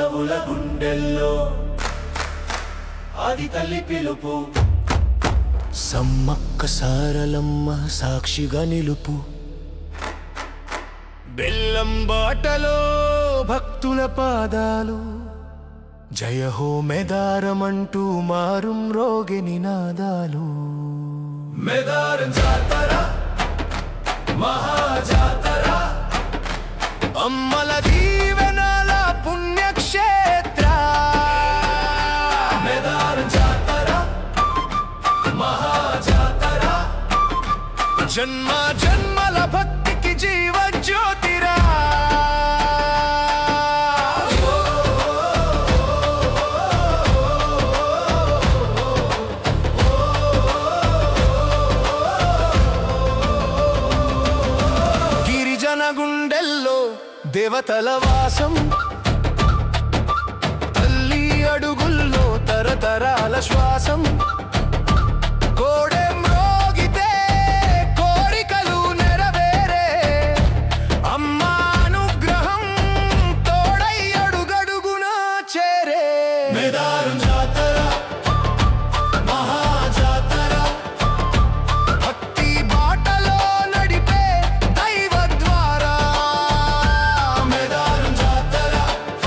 మానవుల గుండెల్లో ఆది తల్లి పిలుపు సమ్మక్క సారలమ్మ సాక్షిగా నిలుపు బెల్లం బాటలో భక్తుల పాదాలు జయ హో మెదారమంటూ మారుం రోగి నినాదాలు మెదారం జాతర మహాజాతర అమ్మల దీవెనల పుణ్యక్షేత్ర మెదారం జాతర మహాజాతర జన్మ జన్మల భక్తికి జీవ జ్యోతిరా గిరిజన గుండెల్లో దేవతల వాసం తల్లి అడుగుల్లో తరతరాల శ్వాసం కోడెం రోగితే కోరికలు నెరవేరే అమ్మా అనుగ్రహం తోడై అడుగడుగున చేరే మెదారం జాతర మహాజాతర భక్తి బాటలో నడిపే దైవ ద్వారా మెదారం జాతర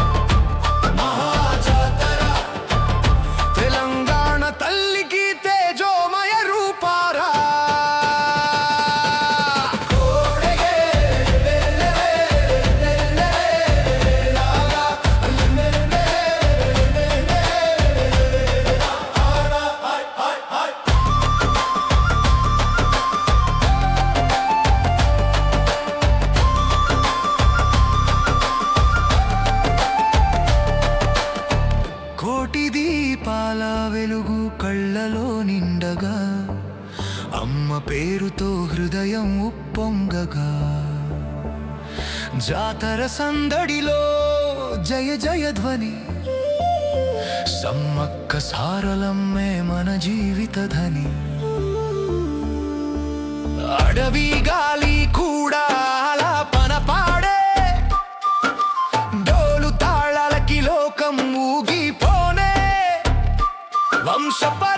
మహాజాతర తెలంగాణ తల్లికి తేజోమయ రూపారా కోడెగే కోటి దీపాల వెలుగు కళ్ళలో నిండగా అమ్మ పేరుతో హృదయం ఉప్పొంగగా జాతర సందడిలో జయ జయ ధ్వని సమ్మక్క సారలమ్మే మన జీవిత ధని అడవి గాలి కూడా ఆలాపన పాడే డోలు తాళాలకి లోకం ఊగిపోనే వంశ